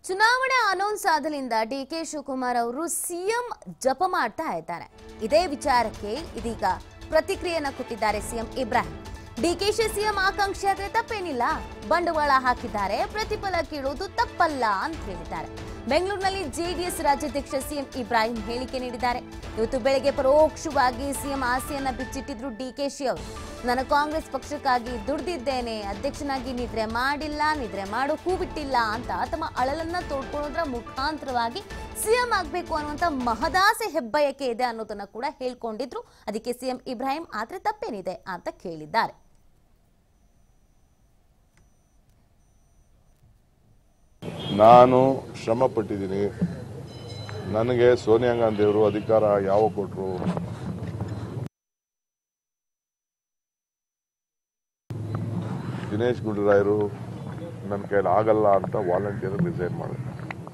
ಚುನಾವಣೆ ಅನೌನ್ಸ್ ಆದಲಿಂದ D K Shivakumar ಅವರು ಸಿಎಂ ಜಪ ಮಾಡ್ತಾ ಇದ್ದಾರೆ ಇದೇ ವಿಚಾರಕ್ಕೆ ಇದೀಗ ಪ್ರತಿಕ್ರಿಯೆಯನ್ನ ಕೊಟ್ಟಿದ್ದಾರೆ ಸಿಎಂ ಇಬ್ರಾಹಿಂ ಡಿಕೆಶಿ ಸಿಎಂ ಆಕಾಂಕ್ಷಿ ಆದ್ರೆ ತಪ್ಪೇನಿಲ್ಲ ಬಂಡವಾಳ ಹಾಕಿದ್ದಾರೆ ಪ್ರತಿಫಲ ಕೇಳೋದು ತಪ್ಪಲ್ಲ ಅಂತ ಹೇಳಿದ್ದಾರೆ ಬೆಂಗಳೂರಿನಲ್ಲಿ ಜೆಡಿಎಸ್ ರಾಜ್ಯಾಧ್ಯಕ್ಷ ಸಿಎಂ ಇಬ್ರಾಹಿಂ ಹೇಳಿಕೆ ನೀಡಿದ್ದಾರೆ ಇವತ್ತು ಬೆಳಗ್ಗೆ ಪರೋಕ್ಷವಾಗಿ ಸಿಎಂ ಆಸೆಯನ್ನ ಬಿಚ್ಚಿಟ್ಟಿದ್ರು ಡಿಕೆಶಿ ಅವರು ನಾನು ಕಾಂಗ್ರೆಸ್ ಪಕ್ಷಕ್ಕಾಗಿ ದುಡ್ದಿದ್ದೇನೆ ಅಧ್ಯಕ್ಷನಾಗಿ ನಿದ್ರೆ ಮಾಡಿಲ್ಲ ನಿದ್ರೆ ಮಾಡೋಕ್ಕೂ ಬಿಟ್ಟಿಲ್ಲ ಅಂತ ತಮ್ಮ ಅಳಲನ್ನ ತೋಡ್ಕೊಳ್ಳೋದ್ರ ಮುಖಾಂತರವಾಗಿ ಸಿಎಂ ಆಗ್ಬೇಕು ಅನ್ನುವಂತ ಮಹದಾಸೆ ಹೆಬ್ಬಯಕೆ ಇದೆ ಅನ್ನೋದನ್ನ ಕೂಡ ಹೇಳ್ಕೊಂಡಿದ್ರು ಅದಕ್ಕೆ ಸಿಎಂ ಇಬ್ರಾಹಿಂ ಆದ್ರೆ ತಪ್ಪೇನಿದೆ ಅಂತ ಕೇಳಿದ್ದಾರೆ ನಾನು ಶ್ರಮ ಪಟ್ಟಿದ್ದೀನಿ ನನಗೆ ಸೋನಿಯಾ ಗಾಂಧಿಯವರು ಅಧಿಕಾರ ಯಾವ ಕೊಟ್ಟರು ದಿನೇಶ್ ಗುಂಡೂರಾಯರು ನನ್ನ ಕೈಲಿ ಆಗಲ್ಲ ಅಂತ ವಾಲಂಟಿಯರ್ ರಿಸೈನ್ ಮಾಡಿದ್ರು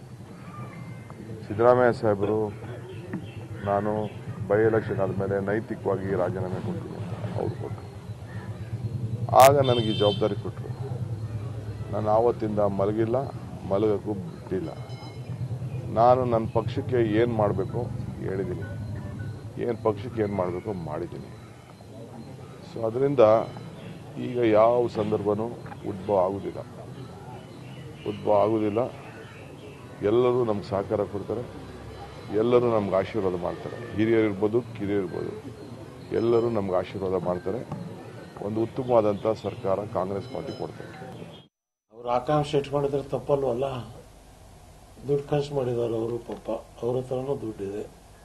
ಸಿದ್ದರಾಮಯ್ಯ ಸಾಹೇಬರು ನಾನು ಬೈ ಎಲೆಕ್ಷನ್ ಆದಮೇಲೆ ನೈತಿಕವಾಗಿ ರಾಜೀನಾಮೆ ಕೊಡ್ತೀನಿ ಅಂತ ಅವ್ರು ಕೊಟ್ಟರು ಆಗ ನನಗೆ ಈ ಜವಾಬ್ದಾರಿ ಕೊಟ್ಟರು ನಾನು ಆವತ್ತಿಂದ ಮಲಗಿಲ್ಲ ಮಲಗಕ್ಕೂ ಬಿಟ್ಟಿಲ್ಲ ನಾನು ನನ್ನ ಪಕ್ಷಕ್ಕೆ ಏನು ಮಾಡಬೇಕು ಹೇಳಿದ್ದೀನಿ ಏನು ಪಕ್ಷಕ್ಕೆ ಏನು ಮಾಡಬೇಕು ಮಾಡಿದ್ದೀನಿ ಸೊ ಅದರಿಂದ ಈಗ ಯಾವ ಸಂದರ್ಭನೂ ಉದ್ಭವ ಆಗುವುದಿಲ್ಲ ಉದ್ಭವ ಆಗುವುದಿಲ್ಲ ಎಲ್ಲರೂ ನಮ್ಗೆ ಸಹಕಾರ ಕೊಡ್ತಾರೆ ಎಲ್ಲರೂ ನಮ್ಗೆ ಆಶೀರ್ವಾದ ಮಾಡ್ತಾರೆ ಹಿರಿಯರು ಇರ್ಬೋದು ಕಿರಿಯರು ಇರ್ಬೋದು ಎಲ್ಲರೂ ನಮ್ಗೆ ಆಶೀರ್ವಾದ ಮಾಡ್ತಾರೆ ಒಂದು ಉತ್ತಮವಾದಂಥ ಸರ್ಕಾರ ಕಾಂಗ್ರೆಸ್ ಪಾರ್ಟಿ ಕೊಡ್ತಾರೆ ಅವ್ರ ಆಕಾಂಕ್ಷೆ ಇಟ್ಕೊಂಡಿದ್ರೆ ತಪ್ಪಲ್ವಲ್ಲ ದುಡ್ಡು ಖರ್ಚು ಮಾಡಿದ್ದಾರೆ ಅವರು ಪಾಪ ಅವ್ರ ಹತ್ರನೂ ದುಡ್ಡಿದೆ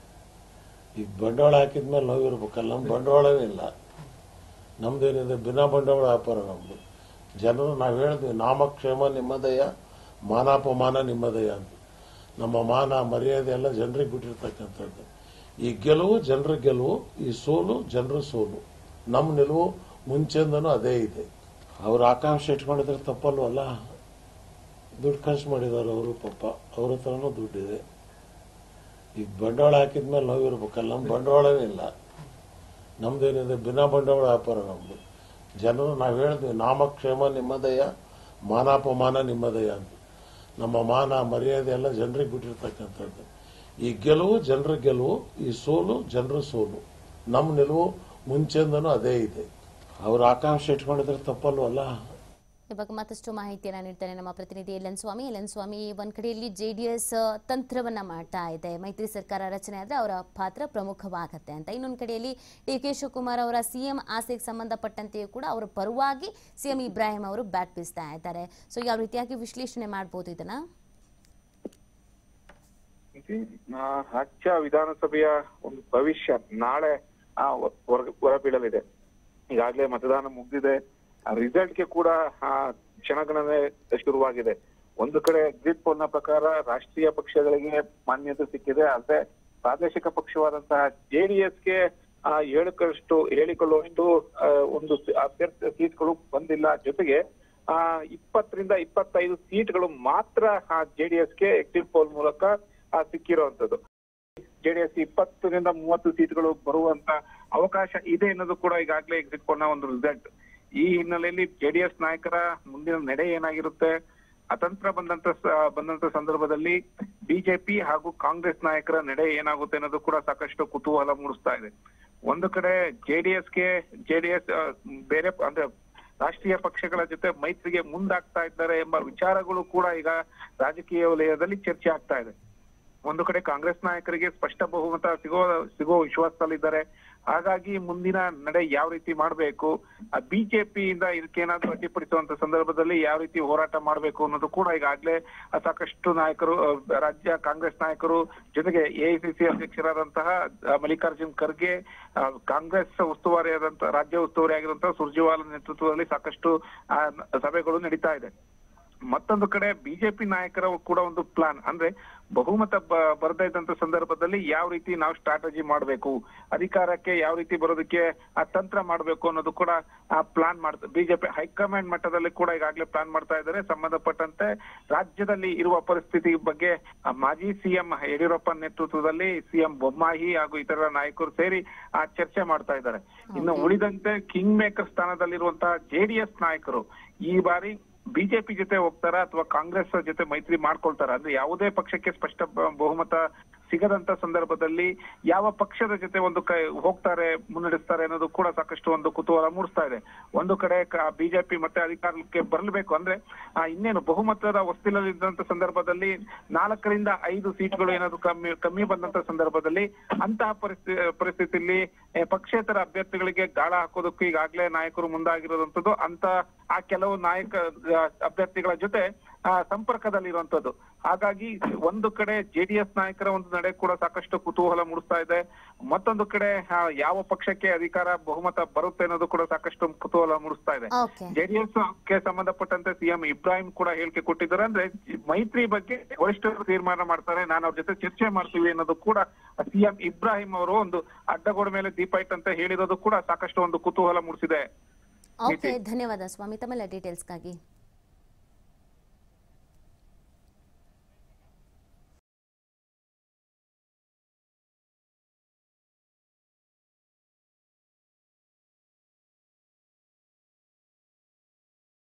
ಈಗ ಬಂಡವಾಳ ಹಾಕಿದ್ಮೇಲೆ ನಾವು ಇರ್ಬೇಕಲ್ಲ ನಮ್ಮ ಬಂಡವಾಳವೇ ಇಲ್ಲ ನಮ್ದೇನಿದೆ ಬಿನಾ ಬಂಡವಾಳ ವ್ಯಾಪಾರ ನಮ್ದು ಜನರು ನಾವು ಹೇಳಿದ್ವಿ ನಾಮಕ್ಷೇಮ ನಿಮ್ಮದಯ ಮಾನಾಪಮಾನ ನಿಮ್ಮದಯ ಅಂತ ನಮ್ಮ ಮಾನ ಮರ್ಯಾದೆ ಎಲ್ಲ ಜನರಿಗೆ ಬಿಟ್ಟಿರ್ತಕ್ಕಂಥದ್ದು ಈ ಗೆಲುವು ಜನರ ಗೆಲುವು ಈ ಸೋಲು ಜನರ ಸೋಲು ನಮ್ಮ ನಿಲುವು ಮುಂಚೆಯಿಂದನೂ ಅದೇ ಇದೆ ಅವ್ರ ಆಕಾಂಕ್ಷೆ ಇಟ್ಕೊಂಡಿದ್ರೆ ತಪ್ಪಲ್ವಲ್ಲ ದುಡ್ಡು ಖರ್ಚು ಮಾಡಿದ್ದಾರೆ ಅವರು ಪಾಪ ಅವ್ರ ಹತ್ರನೂ ದುಡ್ಡಿದೆ ಈಗ ಬಂಡವಾಳ ಹಾಕಿದ್ಮೇಲೆ ನಾವು ಇರ್ಬೇಕಲ್ಲ ನಮ್ಮ ಬಂಡವಾಳವೇ ಇಲ್ಲ ನಮ್ದೇನಿದೆ ಬಿನಾ ಬಂಡವಾಳ ವ್ಯಾಪಾರ ನಮ್ದು ಜನರು ನಾವು ಹೇಳಿದ್ವಿ ನಾಮಕ್ಷೇಮ ನಿಮ್ಮದಯ ಮಾನಾಪಮಾನ ನಿಮ್ಮದಯ ಅಂತ ನಮ್ಮ ಮಾನ ಮರ್ಯಾದೆ ಎಲ್ಲ ಜನರಿಗೆ ಬಿಟ್ಟಿರ್ತಕ್ಕಂಥದ್ದು ಈ ಗೆಲುವು ಜನರ ಗೆಲುವು ಈ ಸೋಲು ಜನರ ಸೋಲು ನಮ್ಮ ನಿಲುವು ಮುಂಚೆಯಿಂದನೂ ಅದೇ ಇದೆ ಅವ್ರ ಆಕಾಂಕ್ಷೆ ಇಟ್ಕೊಂಡಿದ್ರೆ ತಪ್ಪಲ್ವಲ್ಲ ಈ ಬಗ್ಗೆ ಮತ್ತಷ್ಟು ಮಾಹಿತಿಯನ್ನ ನೀಡ್ತಾರೆ ನಮ್ಮ ಪ್ರತಿನಿಧಿ L N Swamy L N Swamy ಒಂದ್ ಕಡೆಯಲ್ಲಿ ಜೆಡಿಎಸ್ ತಂತ್ರವನ್ನ ಮಾಡ್ತಾ ಇದೆ ಮೈತ್ರಿ ಸರ್ಕಾರ ರಚನೆ ಆದ್ರೆ ಅವರ ಪಾತ್ರ ಪ್ರಮುಖವಾಗತ್ತೆ ಅಂತ ಇನ್ನೊಂದು ಕಡೆಯಲ್ಲಿ ಡಿ ಕೆ ಶಿವಕುಮಾರ್ ಅವರ ಸಿಎಂ ಆಸೆಗೆ ಸಂಬಂಧಪಟ್ಟಂತೆಯೂ ಕೂಡ ಅವರ ಪರವಾಗಿ ಸಿಎಂ ಇಬ್ರಾಹಿಂ ಅವರು ಬ್ಯಾಟ್ ಬೀಸ್ತಾ ಇದ್ದಾರೆ ಸೊ ಯಾವ ರೀತಿಯಾಗಿ ವಿಶ್ಲೇಷಣೆ ಮಾಡ್ಬೋದು ಇದನ್ನ ಇದು, ಆ, ರಾಜ್ಯ ವಿಧಾನಸಭೆಯ ಒಂದು ಭವಿಷ್ಯ ನಾಳೆ ಆ ಹೊರ ಹೊರಬೀಳಲಿದೆ ಈಗಾಗಲೇ ಮತದಾನ ಮುಗಿದಿದೆ ರಿಸಲ್ಟ್ಗೆ ಕೂಡ ಆ, ಕ್ಷಣಗಣನೆ ಶುರುವಾಗಿದೆ ಒಂದು ಕಡೆ ಎಕ್ಸಿಟ್ ಪೋಲ್ ನ ಪ್ರಕಾರ ರಾಷ್ಟ್ರೀಯ ಪಕ್ಷಗಳಿಗೆ ಮಾನ್ಯತೆ ಸಿಕ್ಕಿದೆ ಆದ್ರೆ ಪ್ರಾದೇಶಿಕ ಪಕ್ಷವಾದಂತಹ ಜೆಡಿಎಸ್ಗೆ ಹೇಳಕಷ್ಟು ಹೇಳಿಕೊಳ್ಳುವಷ್ಟು ಆ, ಒಂದು ಸಿ- ಅಭ್ಯರ್ಥಿ ಸೀಟ್ಗಳು ಬಂದಿಲ್ಲ ಜೊತೆಗೆ ಆ ಇಪ್ಪತ್ತರಿಂದ ಇಪ್ಪತ್ತೈದು ಸೀಟ್ಗಳು ಮಾತ್ರ ಜೆಡಿಎಸ್ಗೆ ಎಕ್ಸಿಟ್ ಪೋಲ್ ಮೂಲಕ ಆ, ಸಿಕ್ಕಿರುವಂತದ್ದು ಜೆಡಿಎಸ್ ಇಪ್ಪತ್ತರಿಂದ ಮೂವತ್ತು ಸೀಟ್ಗಳು ಬರುವಂತ ಅವಕಾಶ ಇದೆ ಅನ್ನೋದು ಕೂಡ ಈಗಾಗಲೇ ಎಕ್ಸಿಟ್ ಪೋಲ್ ನ ಒಂದು ರಿಸಲ್ಟ್ ಈ ಹಿನ್ನೆಲೆಯಲ್ಲಿ ಜೆಡಿಎಸ್ ನಾಯಕರ ಮುಂದಿನ ನಡೆ ಏನಾಗಿರುತ್ತೆ ಅತಂತ್ರ ಬಂದಂತ ಸ- ಬಂದಂತ ಸಂದರ್ಭದಲ್ಲಿ ಬಿಜೆಪಿ ಹಾಗೂ ಕಾಂಗ್ರೆಸ್ ನಾಯಕರ ನಡೆ ಏನಾಗುತ್ತೆ ಅನ್ನೋದು ಕೂಡ ಸಾಕಷ್ಟು ಕುತೂಹಲ ಮೂಡಿಸ್ತಾ ಇದೆ ಒಂದು ಕಡೆ ಜೆಡಿಎಸ್ಗೆ ಜೆಡಿಎಸ್ ಬೇರೆ ಅಂದ್ರೆ ರಾಷ್ಟ್ರೀಯ ಪಕ್ಷಗಳ ಜೊತೆ ಮೈತ್ರಿಗೆ ಮುಂದಾಗ್ತಾ ಇದ್ದಾರೆ ಎಂಬ ವಿಚಾರಗಳು ಕೂಡ ಈಗ ರಾಜಕೀಯ ವಲಯದಲ್ಲಿ ಚರ್ಚೆ ಆಗ್ತಾ ಇದೆ ಒಂದು ಕಡೆ ಕಾಂಗ್ರೆಸ್ ನಾಯಕರಿಗೆ ಸ್ಪಷ್ಟ ಬಹುಮತ ಸಿಗೋ ಸಿಗೋ ವಿಶ್ವಾಸದಲ್ಲಿದ್ದಾರೆ ಹಾಗಾಗಿ ಮುಂದಿನ ನಡೆ ಯಾವ ರೀತಿ ಮಾಡಬೇಕು ಬಿಜೆಪಿಯಿಂದ ಇದಕ್ಕೇನಾದ್ರೂ ಅಡ್ಡಿಪಡಿಸುವಂತ ಸಂದರ್ಭದಲ್ಲಿ ಯಾವ ರೀತಿ ಹೋರಾಟ ಮಾಡಬೇಕು ಅನ್ನೋದು ಕೂಡ ಈಗಾಗಲೇ ಸಾಕಷ್ಟು ನಾಯಕರು ಆ, ರಾಜ್ಯ ಕಾಂಗ್ರೆಸ್ ನಾಯಕರು ಜೊತೆಗೆ ಎಐಸಿಸಿ ಅಧ್ಯಕ್ಷರಾದಂತಹ ಆ, ಮಲ್ಲಿಕಾರ್ಜುನ್ ಖರ್ಗೆ ಆ, ಕಾಂಗ್ರೆಸ್ ಉಸ್ತುವಾರಿಯಾದಂತಹ ರಾಜ್ಯ ಉಸ್ತುವಾರಿ ಆಗಿರುವಂತಹ ಸುರ್ಜೇವಾಲಾ ನೇತೃತ್ವದಲ್ಲಿ ಸಾಕಷ್ಟು ಆ, ಸಭೆಗಳು ನಡೀತಾ ಇದೆ ಮತ್ತೊಂದು ಕಡೆ ಬಿಜೆಪಿ ನಾಯಕರ ಕೂಡ ಒಂದು ಪ್ಲಾನ್ ಅಂದ್ರೆ ಬಹುಮತ ಬ- ಬರದೇ ಇದ್ದಂತ ಸಂದರ್ಭದಲ್ಲಿ ಯಾವ ರೀತಿ ನಾವು ಸ್ಟ್ರಾಟಜಿ ಮಾಡಬೇಕು ಅಧಿಕಾರಕ್ಕೆ ಯಾವ ರೀತಿ ಬರೋದಕ್ಕೆ ಆ ತಂತ್ರ ಮಾಡಬೇಕು ಅನ್ನೋದು ಕೂಡ ಆ ಪ್ಲಾನ್ ಮಾಡ್ತಾರೆ ಬಿಜೆಪಿ ಹೈಕಮಾಂಡ್ ಮಟ್ಟದಲ್ಲಿ ಕೂಡ ಈಗಾಗಲೇ ಪ್ಲಾನ್ ಮಾಡ್ತಾ ಇದ್ದಾರೆ ಸಂಬಂಧಪಟ್ಟಂತೆ ರಾಜ್ಯದಲ್ಲಿ ಇರುವ ಪರಿಸ್ಥಿತಿ ಬಗ್ಗೆ ಆ ಮಾಜಿ ಸಿಎಂ ಯಡಿಯೂರಪ್ಪ ನೇತೃತ್ವದಲ್ಲಿ ಸಿಎಂ ಬೊಮ್ಮಾಯಿ ಹಾಗೂ ಇತರ ನಾಯಕರು ಸೇರಿ ಆ ಚರ್ಚೆ ಮಾಡ್ತಾ ಇದ್ದಾರೆ ಇನ್ನು ಉಳಿದಂತೆ ಕಿಂಗ್ ಮೇಕರ್ ಸ್ಥಾನದಲ್ಲಿರುವಂತಹ ಜೆಡಿಎಸ್ ನಾಯಕರು ಈ ಬಾರಿ ಬಿಜೆಪಿ ಜೊತೆ ಹೋಗ್ತಾರ ಅಥವಾ ಕಾಂಗ್ರೆಸ್ ಜೊತೆ ಮೈತ್ರಿ ಮಾಡ್ಕೊಳ್ತಾರ ಅಂದ್ರೆ ಯಾವುದೇ ಪಕ್ಷಕ್ಕೆ ಸ್ಪಷ್ಟ ಬ- ಬಹುಮತ ಸಿಗದಂತ ಸಂದರ್ಭದಲ್ಲಿ ಯಾವ ಪಕ್ಷದ ಜೊತೆ ಒಂದು ಕೈ ಹೋಗ್ತಾರೆ ಮುನ್ನಡೆಸ್ತಾರೆ ಅನ್ನೋದು ಕೂಡ ಸಾಕಷ್ಟು ಒಂದು ಕುತೂಹಲ ಮೂಡಿಸ್ತಾ ಇದೆ ಒಂದು ಕಡೆ ಬಿಜೆಪಿ ಮತ್ತೆ ಅಧಿಕಾರಕ್ಕೆ ಬರಲೇಬೇಕು ಅಂದ್ರೆ ಆ, ಇನ್ನೇನು ಬಹುಮತದ ಹೊಸ್ತಿಲಲ್ಲಿದ್ದಂತ ಸಂದರ್ಭದಲ್ಲಿ ನಾಲ್ಕರಿಂದ ಐದು ಸೀಟ್ಗಳು ಏನಾದ್ರು ಕಮ್ಮಿ ಕಮ್ಮಿ ಬಂದಂತ ಸಂದರ್ಭದಲ್ಲಿ ಅಂತಹ ಪರಿಸ್ಥಿತಿ ಪರಿಸ್ಥಿತಿಯಲ್ಲಿ ಏ, ಪಕ್ಷೇತರ ಅಭ್ಯರ್ಥಿಗಳಿಗೆ ಗಾಳ ಹಾಕೋದಕ್ಕೂ ಈಗಾಗಲೇ ನಾಯಕರು ಮುಂದಾಗಿರೋದಂಥದ್ದು ಅಂತ ಆ ಕೆಲವು ನಾಯಕ ಆ, ಅಭ್ಯರ್ಥಿಗಳ ಜೊತೆ ಆ, ಸಂಪರ್ಕದಲ್ಲಿರುವಂತದ್ದು ಹಾಗಾಗಿ ಒಂದು ಕಡೆ ಜೆಡಿಎಸ್ ನಾಯಕರ ಒಂದು ನಡೆ ಕೂಡ ಸಾಕಷ್ಟು ಕುತೂಹಲ ಮೂಡಿಸ್ತಾ ಇದೆ ಮತ್ತೊಂದು ಕಡೆ ಆ, ಯಾವ ಪಕ್ಷಕ್ಕೆ ಅಧಿಕಾರ ಬಹುಮತ ಬರುತ್ತೆ ಅನ್ನೋದು ಕೂಡ ಸಾಕಷ್ಟು ಕುತೂಹಲ ಮೂಡಿಸ್ತಾ ಇದೆ ಓಕೆ ಜೆಡಿಎಸ್ ಗೆ ಸಂಬಂಧಪಟ್ಟಂತೆ ಸಿಎಂ ಇಬ್ರಾಹಿಂ ಕೂಡ ಹೇಳಿಕೆ ಕೊಟ್ಟಿದ್ದಾರೆ ಅಂದ್ರೆ ಮೈತ್ರಿ ಬಗ್ಗೆ ವರಿಷ್ಠರು ತೀರ್ಮಾನ ಮಾಡ್ತಾರೆ ನಾನು ಅವ್ರ ಜೊತೆ ಚರ್ಚೆ ಮಾಡ್ತೀವಿ ಅನ್ನೋದು ಕೂಡ ಸಿಎಂ ಇಬ್ರಾಹಿಂ ಅವರು ಒಂದು ಅಡ್ಡಗೋಡ ಮೇಲೆ ದೀಪ ಇಟ್ಟಂತೆ ಹೇಳಿರೋದು ಕೂಡ ಸಾಕಷ್ಟು ಒಂದು ಕುತೂಹಲ ಮೂಡಿಸಿದೆ ಓಕೆ ಧನ್ಯವಾದ ಸ್ವಾಮಿ ತಮ್ಮೆಲ್ಲ ಡೀಟೇಲ್ಸ್ಗಾಗಿ